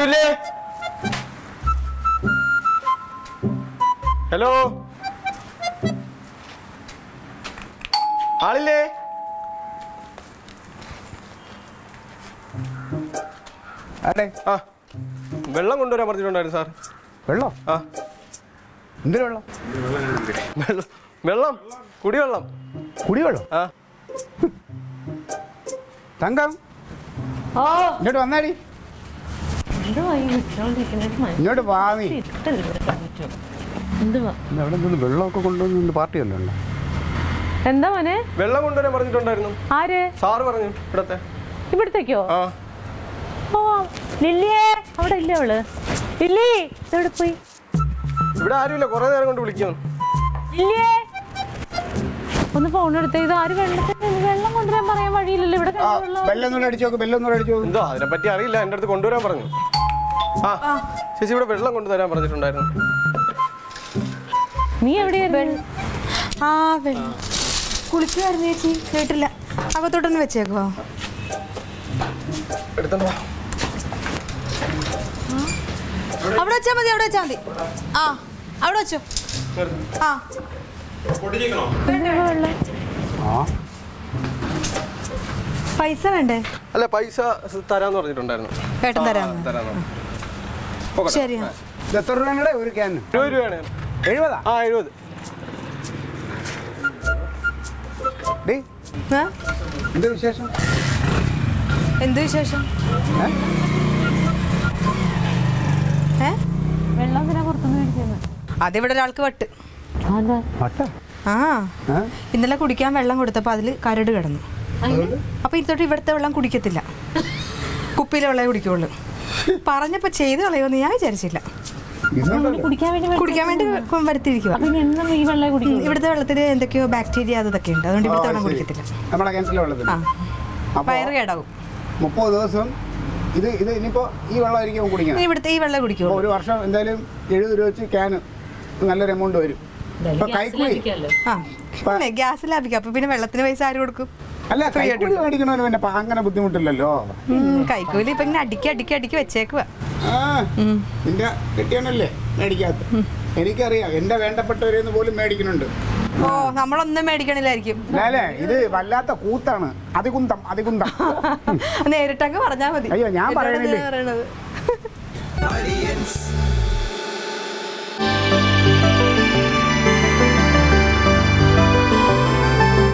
ആരുമില്ലേ ഹലോ ആളില്ലേ അതെ ആ വെള്ളം കൊണ്ടുവരാൻ പറഞ്ഞിട്ടുണ്ടായിരുന്നു സാർ വെള്ളം ആ എന്തിനു വെള്ളം വെള്ളം വെള്ളം കുടിവെള്ളം കുടിവെള്ളം ആ തങ്കം ഓ ഇങ്ങോട്ട് വന്നാടി എന്തുവാ ഈ വിളിച്ചോണ്ടിരിക്കുന്നത് ഇങ്ങോട്ട് വാ നീ എന്തുവാ ഇന്ന് അവിടെ നിന്ന് വെള്ളമൊക്കെ കൊണ്ടുവന്ന് പാർട്ടി വല്ലതും ഉണ്ടോ എന്താ മോനെ വെള്ളം കൊണ്ടുവരാൻ പറഞ്ഞിട്ടുണ്ടായിരുന്നു ആര് സാറ് പറഞ്ഞു ഇവിടത്തെ ഇവിടത്തേക്കോ ആ ഓ ലില്ലിയേ അവിടെ ഇല്ല അവള് ലില്ലി എവിടെ പോയി ഇവിടെ ആരുമില്ല കുറെ നേരം കൊണ്ട് വിളിക്കുന്നു ലില്ലിയേ ഒന്ന് ഫോൺ എടുത്തേ ഇത് ആര് വെള്ളത്തിന് വെള്ളം കൊണ്ടുവരാൻ പറയാൻ വഴിയില്ലല്ലോ ഇവിടെ ആ കഴിഞ്ഞ വെള്ളം വെള്ളം ഒന്നും അടിച്ചു നോക്ക് വെള്ളം ഒന്നും അടിച്ചു നോക്ക് എന്തോ അതിനെ പറ്റി അറിയില്ല എൻ്റെ അടുത്ത് കൊണ്ടുവരാൻ പറഞ്ഞു ആ ചേച്ചി ഇവിടെ വെള്ളം കൊണ്ടുതരാൻ പറഞ്ഞിട്ടുണ്ടായിരുന്നു നീ എവിടെയായിരുന്നു ആ വെള്ളം കുളിക്കുമായിരുന്നു ചേച്ചി കേട്ടില്ല അകത്തോട്ടൊന്ന് വെച്ചേക്കോ എടുത്തോ അവിടെ വെച്ചാൽ മതി അവിടെ വെച്ചാൽ മതി ആ അവിടെ വെച്ചോ ആ എന്തിനാ വെള്ളം ആ പൈസ വേണ്ടേ അല്ല പൈസ സ് തരാന്ന് പറഞ്ഞിട്ടുണ്ടായിരുന്നു ഏട്ടൻ തരാമോ തരാന്ന് പോകട്ടെ. ശരിയാ ഇത് എത്ര രൂപയുടെ ഒരു ക്യാന് ഇരുപത് രൂപയാണ് എഴുപതാ ആ എഴുപത് ഡേ ആ? എന്ത് വിശേഷം എന്ത് വിശേഷം ഏ? ഏ വെള്ളം എന്തിനാ പുറത്തുനിന്ന് മേടിച്ചത് അതിവിടെ ഒരാൾക്ക് വട്ട് അതാ വട്ട ആ ഏ? ഇന്നലെ കുടിക്കാൻ വെള്ളം കൊടുത്തപ്പോൾ അതിൽ കരട് കിടന്നു അപ്പൊ ഇത്തോട്ട് ഇവിടുത്തെ വെള്ളം കുടിക്കത്തില്ല കുപ്പിയിലെ വെള്ളമേ കുടിക്കുള്ളൂ പറഞ്ഞപ്പോ ചെയ്ത് കളയുമെന്ന് ഞാൻ വിചാരിച്ചില്ല ഇതുണ്ടല്ലോ. കുടിക്കാൻ വേണ്ടി വെള്ളം- കുടിക്കാൻ വേണ്ടി വരുത്തിയിരിക്കുക അപ്പൊ ഇനി എന്നും ഈ വെള്ളം കുടിക്കും ഇവിടുത്തെ വെള്ളത്തിൽ എന്തൊക്കെയോ ബാക്ടീരിയ അതൊക്കെ ഉണ്ട് അതുകൊണ്ട് ഇവിടുത്തെ ആ, വെള്ളം ശരി. കുടിക്കത്തില്ല നമ്മളെ കിണറ്റിലെ വെള്ളത്തിൽ ആ അപ്പോൾ വയറ് കേടാവും മുപ്പത് ദിവസം ഇത് ഇത് ഇനിയിപ്പോ ഈ വെള്ളമായിരിക്കും കുടിക്കണം ഇനി ഇവിടുത്തെ ഈ വെള്ളം അപ്പോൾ കുടിക്കുള്ളൂ ഒരു വർഷം എന്തായാലും എഴുപത് രൂപ വെച്ച് ക്യാന് നല്ലൊരു എമൗണ്ട് വരും ഇപ്പൊ കൈക്കൂലി ആ പിന്നെ ഗ്യാസ് ലാഭിക്കാം അപ്പൊ പിന്നെ വെള്ളത്തിന് പൈസ ആര് കൊടുക്കും അല്ല കൈക്കൂലി മേടിക്കണവന് പിന്നെ പ- അങ്ങനെ ബുദ്ധിമുട്ടില്ലല്ലോ ഉം, കൈക്കൂലി ഇപ്പൊ ഇങ്ങനെ അടുക്കി അടുക്കി അടുക്കി വെച്ചേക്കുക ആ നിന്റെ കെട്ടിയാണല്ലേ മേടിക്കാത്ത എനിക്കറിയാം എന്റെ വേണ്ടപ്പെട്ടവരെന്ന് പോലും മേടിക്കുന്നുണ്ട് ഓ നമ്മളൊന്നും മേടിക്കണില്ലായിരിക്കും അല്ലേ ഇത് വല്ലാത്ത കൂത്താണ് അതികുന്തം അതികുന്തം നേരിട്ടങ്ങ് പറഞ്ഞാ മതി അയ്യോ, ഞാൻ എന്നോട് പറയണില്ലേ? എന്തിനാ പറയണത്